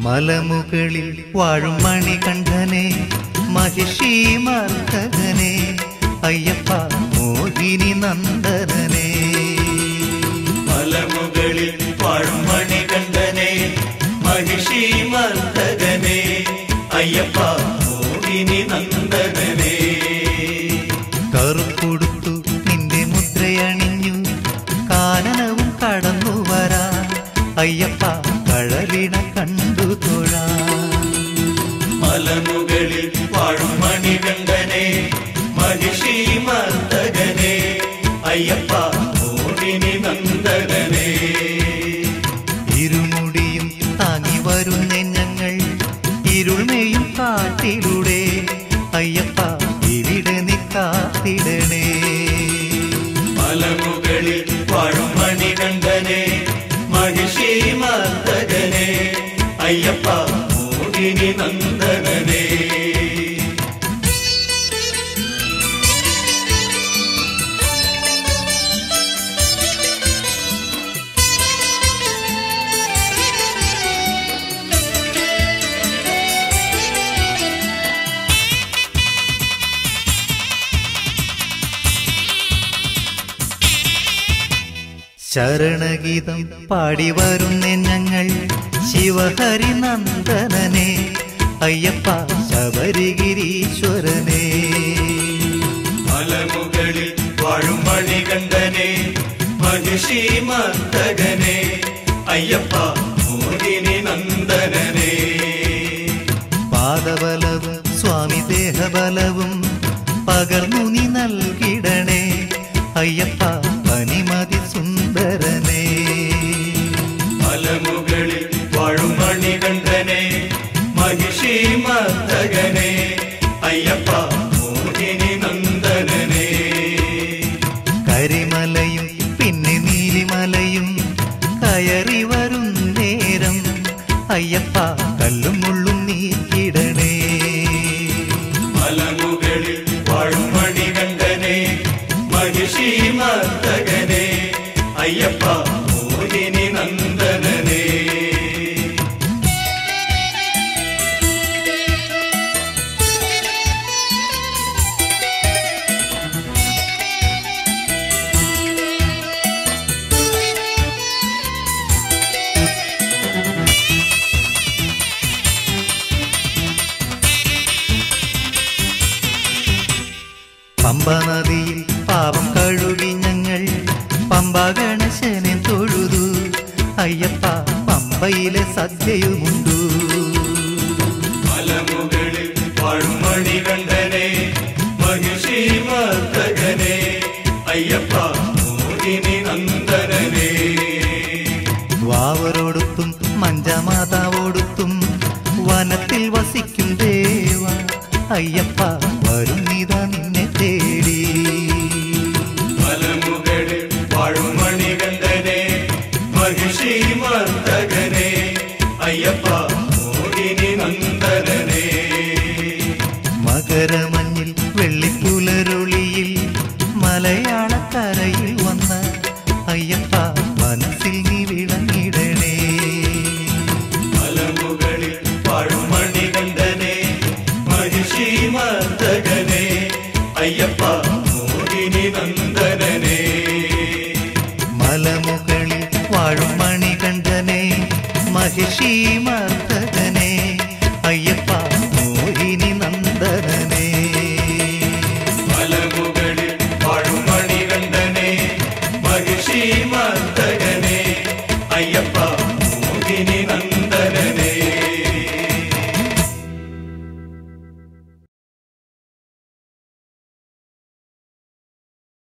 മലമുകളിൽ വാഴും മണികണ്ഠനെ മഹിഷി മർദ്ദകനെ അയ്യപ്പ മോഹിനി നന്ദനനെ മലമുകളിൽ വാഴും മണികണ്ഠനെ മഹിഷി മർദ്ദകനെ അയ്യപ്പ മോഹിനി നന്ദനനെ കറുപ്പൊടുത്തു നിന്റെ മുദ്രയണിഞ്ഞു കാനനവും കടന്നു വരാ അയ്യപ്പ കഴലിണ കണ്ടു തൊഴാ മലമുകളിൽ വാഴും മണികണ്ഠനെ മഹിഷി മർദ്ദകനെ അയ്യപ്പ മോഹിനി നന്ദനനെ ഇരുമുടിയും താങ്ങി വരുന്ന ഞങ്ങൾ ഇരുൾമയും കാട്ടിലൂടെ അയ്യപ്പ ഇവിടെ നീ കാത്തിടണേ മലമുകളിൽ വാഴും മണികണ്ഠനെ മഹിഷി മർദ്ദകനെ അയ്യപ്പ മോഹിനി നന്ദനനെ ശരണഗീതം പാടി വരുന്ന ഞങ്ങൾ ശിവഹരി നന്ദനനെ അയ്യപ്പ ശബരിഗിരീശ്വരനെ മലമുകളിൽ വാഴും മണികണ്ഠനെ മഹിഷി മർദ്ദകനെ അയ്യപ്പ മോഹിനി നന്ദനനെ പാദബലവും സ്വാമി ദേഹബലവും പകർന്നു നീ നൽകിടണേ അയ്യപ്പ പനിമതി സുന്ദരനെ മലമുകളിൽ വാഴും മണികണ്ഠനെ മഹിഷി മർദ്ദകനെ അയ്യപ്പ മോഹിനി നന്ദനനെ കരിമലയും പിന്നെ നീലിമലയും കയറി വരും നേരം അയ്യപ്പ കല്ലും മുള്ളും നീക്കിടണേ മലമുകളിൽ വാഴും മണികണ്ഠനെ മഹിഷി മർദ്ദകനെ അയ്യപ്പ മോഹിനി നന്ദനനെ പമ്പ നദിയിൽ പാപം കഴുകി ഞങ്ങൾ പമ്പ ഗണശനെ തൊഴുതു അയ്യപ്പ പമ്പയിലെ സദ്യയുമുണ്ടു മലമുകളിൽ വാഴും മണികണ്ഠനെ മഹിഷി മർദ്ദകനെ അയ്യപ്പ മോഹിനി നന്ദനനെ വാവരോടൊത്തും മഞ്ചമാതാവോടൊത്തും വനത്തിൽ വസിക്കും ദേവ അയ്യപ്പ വരും നീതാ നിന്നെ തേടി മലമുകളിൽ വാഴും മണികണ്ഠനെ മഹിഷി മർദ്ദകനെ അയ്യപ്പ മോഹിനി നന്ദനനെ മകരമഞ്ഞിൽ വെള്ളിപ്പുലരൊളിയിൽ മലയാളക്കരയിൽ വന്ന അയ്യപ്പ മനസ്സിൽ നീ വിളങ്ങിടണേ മലമുകളിൽ വാഴും മണികണ്ഠനെ മഹിഷി മർദ്ദകനെ അയ്യപ്പ മോഹിനി നന്ദനനെ മലമുകളിൽ വാഴും മണികണ്ഠനെ മഹിഷി മർദ്ദ